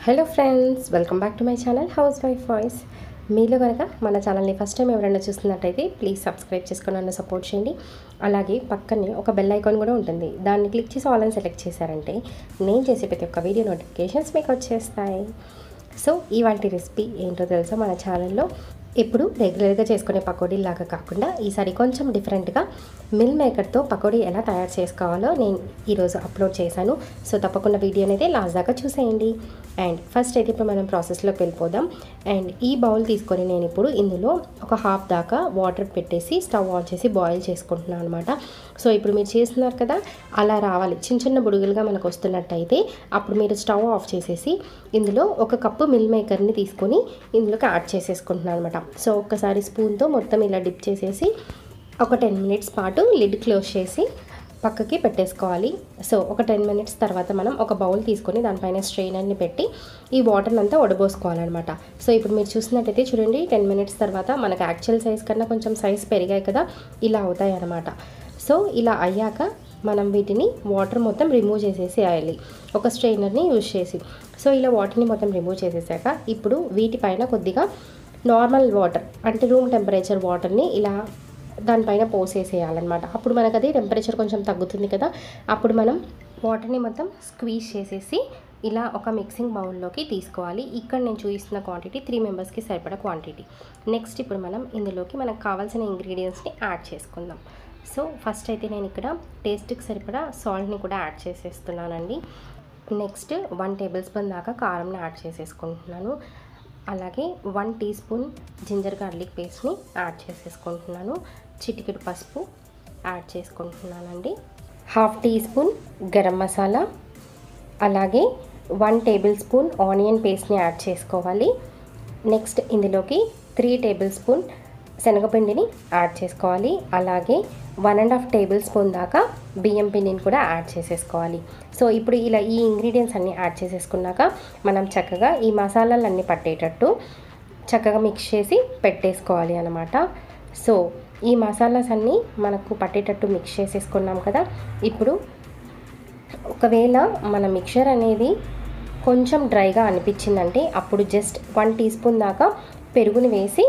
hello friends welcome back to my channel housewife voice మీలో కనుక మన ఛానల్ని ఫస్ట్ టైం ఎవరైనా చూస్తున్నట్టయితే ప్లీజ్ సబ్స్క్రైబ్ చేసుకొని నన్ను సపోర్ట్ చేయండి అలాగే పక్కనే ఒక బెల్ ఐకాన్ కూడా ఉంటుంది దాన్ని క్లిక్ చేసి ఆల్ అని సెలెక్ట్ చేశారంటే నేను చేసే ప్రతి ఒక్క వీడియో నోటిఫికేషన్స్ మీకు వచ్చేస్తాయి సో ఇవాళ రెసిపీ ఏంటో తెలుసా మన ఛానల్లో ఎప్పుడు రెగ్యులర్గా చేసుకునే పకోడీలాగా కాకుండా ఈసారి కొంచెం డిఫరెంట్గా మిల్ మేకర్తో పకోడీ ఎలా తయారు చేసుకోవాలో నేను ఈరోజు అప్లోడ్ చేశాను సో తప్పకుండా వీడియో అనేది లాస్ట్ దాకా చూసేయండి అండ్ ఫస్ట్ అయితే ఇప్పుడు మనం ప్రాసెస్లోకి వెళ్ళిపోదాం అండ్ ఈ బౌల్ తీసుకొని నేను ఇప్పుడు ఇందులో ఒక హాఫ్ దాకా వాటర్ పెట్టేసి స్టవ్ ఆన్ చేసి బాయిల్ చేసుకుంటున్నాను అనమాట సో ఇప్పుడు మీరు చేస్తున్నారు కదా అలా రావాలి చిన్న చిన్న బుడుగులుగా మనకు వస్తున్నట్టయితే అప్పుడు మీరు స్టవ్ ఆఫ్ చేసేసి ఇందులో ఒక కప్పు మిల్ మేకర్ని తీసుకొని ఇందులోకి యాడ్ చేసేసుకుంటున్నాను అనమాట సో ఒక్కసారి స్పూన్తో మొత్తం ఇలా డిప్ చేసేసి ఒక టెన్ మినిట్స్ పాటు లిడ్ క్లోజ్ చేసి పక్కకి పెట్టేసుకోవాలి సో ఒక టెన్ మినిట్స్ తర్వాత మనం ఒక బౌల్ తీసుకొని దానిపైన స్ట్రెయినర్ని పెట్టి ఈ వాటర్ని అంతా వడబోసుకోవాలన్నమాట సో ఇప్పుడు మీరు చూసినట్టయితే చూడండి టెన్ మినిట్స్ తర్వాత మనకు యాక్చువల్ సైజ్ కన్నా కొంచెం సైజ్ పెరిగాయి కదా ఇలా అవుతాయి అన్నమాట సో ఇలా అయ్యాక మనం వీటిని వాటర్ మొత్తం రిమూవ్ చేసేసేయాలి ఒక స్ట్రెయినర్ని యూజ్ చేసి సో ఇలా వాటర్ని మొత్తం రిమూవ్ చేసేసాక ఇప్పుడు వీటిపైన కొద్దిగా నార్మల్ వాటర్ అంటే రూమ్ టెంపరేచర్ వాటర్ని ఇలా దానిపైన పోసేసేయాలన్నమాట అప్పుడు మనకు అది టెంపరేచర్ కొంచెం తగ్గుతుంది కదా అప్పుడు మనం వాటర్ని మొత్తం స్క్వీజ్ చేసేసి ఇలా ఒక మిక్సింగ్ బౌల్లోకి తీసుకోవాలి ఇక్కడ నేను చూపిస్తున్న క్వాంటిటీ త్రీ మెంబర్స్కి సరిపడా క్వాంటిటీ నెక్స్ట్ ఇప్పుడు మనం ఇందులోకి మనకు కావాల్సిన ఇంగ్రీడియంట్స్ని యాడ్ చేసుకుందాం సో ఫస్ట్ అయితే నేను ఇక్కడ టేస్ట్కి సరిపడా సాల్ట్ని కూడా యాడ్ చేసేస్తున్నానండి నెక్స్ట్ వన్ టేబుల్ స్పూన్ దాకా కారంని యాడ్ చేసేసుకుంటున్నాను అలాగే one tea spoon ginger garlic పేస్ట్ని యాడ్ చేసేసుకుంటున్నాను చిటికెడు పసుపు యాడ్ చేసుకుంటున్నానండి half tea spoon garam masala అలాగే వన్ టేబుల్ స్పూన్ ఆనియన్ పేస్ట్ని యాడ్ చేసుకోవాలి నెక్స్ట్ ఇందులోకి త్రీ టేబుల్ స్పూన్ శనగపిండిని యాడ్ చేసుకోవాలి అలాగే one and half table spoon దాకా బియ్యం పిండిని కూడా యాడ్ చేసేసుకోవాలి సో ఇప్పుడు ఇలా ఈ ఇంగ్రీడియంట్స్ అన్నీ యాడ్ చేసేసుకున్నాక మనం చక్కగా ఈ మసాలాలన్నీ పట్టేటట్టు చక్కగా మిక్స్ చేసి పెట్టేసుకోవాలి అనమాట సో ఈ మసాలాస్ అన్నీ మనకు పట్టేటట్టు మిక్స్ చేసేసుకున్నాం కదా ఇప్పుడు ఒకవేళ మన మిక్చర్ అనేది కొంచెం డ్రైగా అనిపించిందంటే అప్పుడు జస్ట్ వన్ టీ స్పూన్ దాకా పెరుగుని వేసి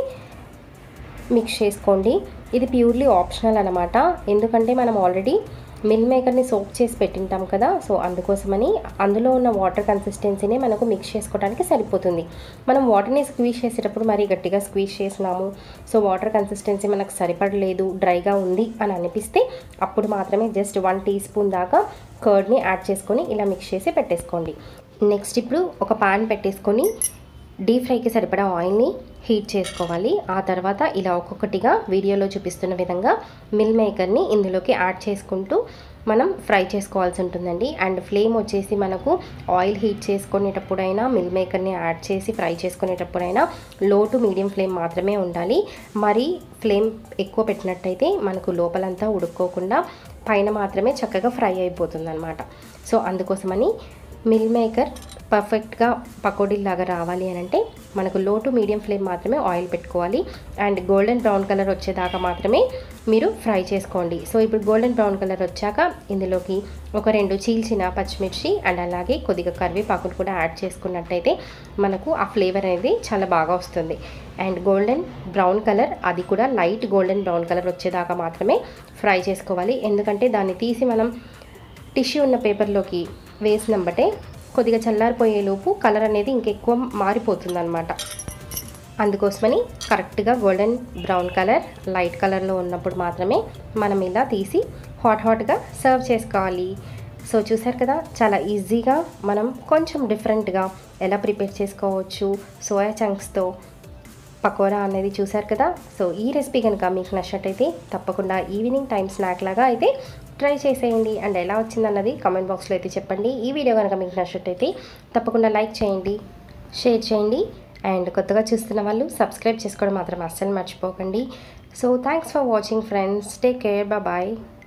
మిక్స్ చేసుకోండి ఇది ప్యూర్లీ ఆప్షనల్ అనమాట ఎందుకంటే మనం ఆల్రెడీ మిల్ మేకర్ని సోప్ చేసి పెట్టింటాం కదా సో అందుకోసమని అందులో ఉన్న వాటర్ కన్సిస్టెన్సీనే మనకు మిక్స్ చేసుకోవడానికి సరిపోతుంది మనం వాటర్ని స్క్వీజ్ చేసేటప్పుడు మరీ గట్టిగా స్క్వీజ్ చేసినాము సో వాటర్ కన్సిస్టెన్సీ మనకు సరిపడలేదు డ్రైగా ఉంది అని అనిపిస్తే అప్పుడు మాత్రమే జస్ట్ వన్ టీ స్పూన్ దాకా కర్డ్ని యాడ్ చేసుకొని ఇలా మిక్స్ చేసి పెట్టేసుకోండి నెక్స్ట్ ఇప్పుడు ఒక పాన్ పెట్టేసుకొని డీప్ ఫ్రైకి సరిపడా ఆయిల్ని హీట్ చేసుకోవాలి ఆ తర్వాత ఇలా ఒక్కొక్కటిగా వీడియోలో చూపిస్తున్న విధంగా మిల్ మేకర్ని ఇందులోకి యాడ్ చేసుకుంటూ మనం ఫ్రై చేసుకోవాల్సి ఉంటుందండి అండ్ ఫ్లేమ్ వచ్చేసి మనకు ఆయిల్ హీట్ చేసుకునేటప్పుడైనా మిల్ మేకర్ని యాడ్ చేసి ఫ్రై చేసుకునేటప్పుడైనా లో టు మీడియం ఫ్లేమ్ మాత్రమే ఉండాలి మరి ఫ్లేమ్ ఎక్కువ పెట్టినట్టయితే మనకు లోపలంతా ఉడుక్కోకుండా పైన మాత్రమే చక్కగా ఫ్రై అయిపోతుంది అనమాట సో అందుకోసమని మిల్ మేకర్ పర్ఫెక్ట్గా పకోడీలాగా రావాలి అని అంటే మనకు లో టు మీడియం ఫ్లేమ్ మాత్రమే ఆయిల్ పెట్టుకోవాలి అండ్ గోల్డెన్ బ్రౌన్ కలర్ వచ్చేదాకా మాత్రమే మీరు ఫ్రై చేసుకోండి సో ఇప్పుడు గోల్డెన్ బ్రౌన్ కలర్ వచ్చాక ఇందులోకి ఒక రెండు చీల్చిన పచ్చిమిర్చి అండ్ అలాగే కొద్దిగా కరివేపాకులు కూడా యాడ్ చేసుకున్నట్టయితే మనకు ఆ ఫ్లేవర్ అనేది చాలా బాగా వస్తుంది అండ్ గోల్డెన్ బ్రౌన్ కలర్ అది కూడా లైట్ గోల్డెన్ బ్రౌన్ కలర్ వచ్చేదాకా మాత్రమే ఫ్రై చేసుకోవాలి ఎందుకంటే దాన్ని తీసి మనం టిష్యూ ఉన్న పేపర్లోకి వేసినాం బట్టే కొద్దిగా చల్లారిపోయేలోపు కలర్ అనేది ఇంకెక్కువ మారిపోతుంది అనమాట అందుకోసమని కరెక్ట్గా గోల్డెన్ బ్రౌన్ కలర్ లైట్ కలర్లో ఉన్నప్పుడు మాత్రమే మనం ఇలా తీసి హాట్ హాట్గా సర్వ్ చేసుకోవాలి సో చూసారు కదా చాలా ఈజీగా మనం కొంచెం డిఫరెంట్గా ఎలా ప్రిపేర్ చేసుకోవచ్చు సోయా చంక్స్తో పకోడా అనేది చూసారు కదా సో ఈ రెసిపీ కనుక మీకు నచ్చినట్టయితే తప్పకుండా ఈవినింగ్ టైం స్నాక్ లాగా అయితే ట్రై చేసేయండి అండ్ ఎలా వచ్చిందన్నది కామెంట్ బాక్స్లో అయితే చెప్పండి ఈ వీడియో కనుక మీకు నచ్చినట్టయితే తప్పకుండా లైక్ చేయండి షేర్ చేయండి అండ్ కొత్తగా చూస్తున్న వాళ్ళు సబ్స్క్రైబ్ చేసుకోవడం మాత్రం అస్సలు మర్చిపోకండి so thanks for watching friends take care bye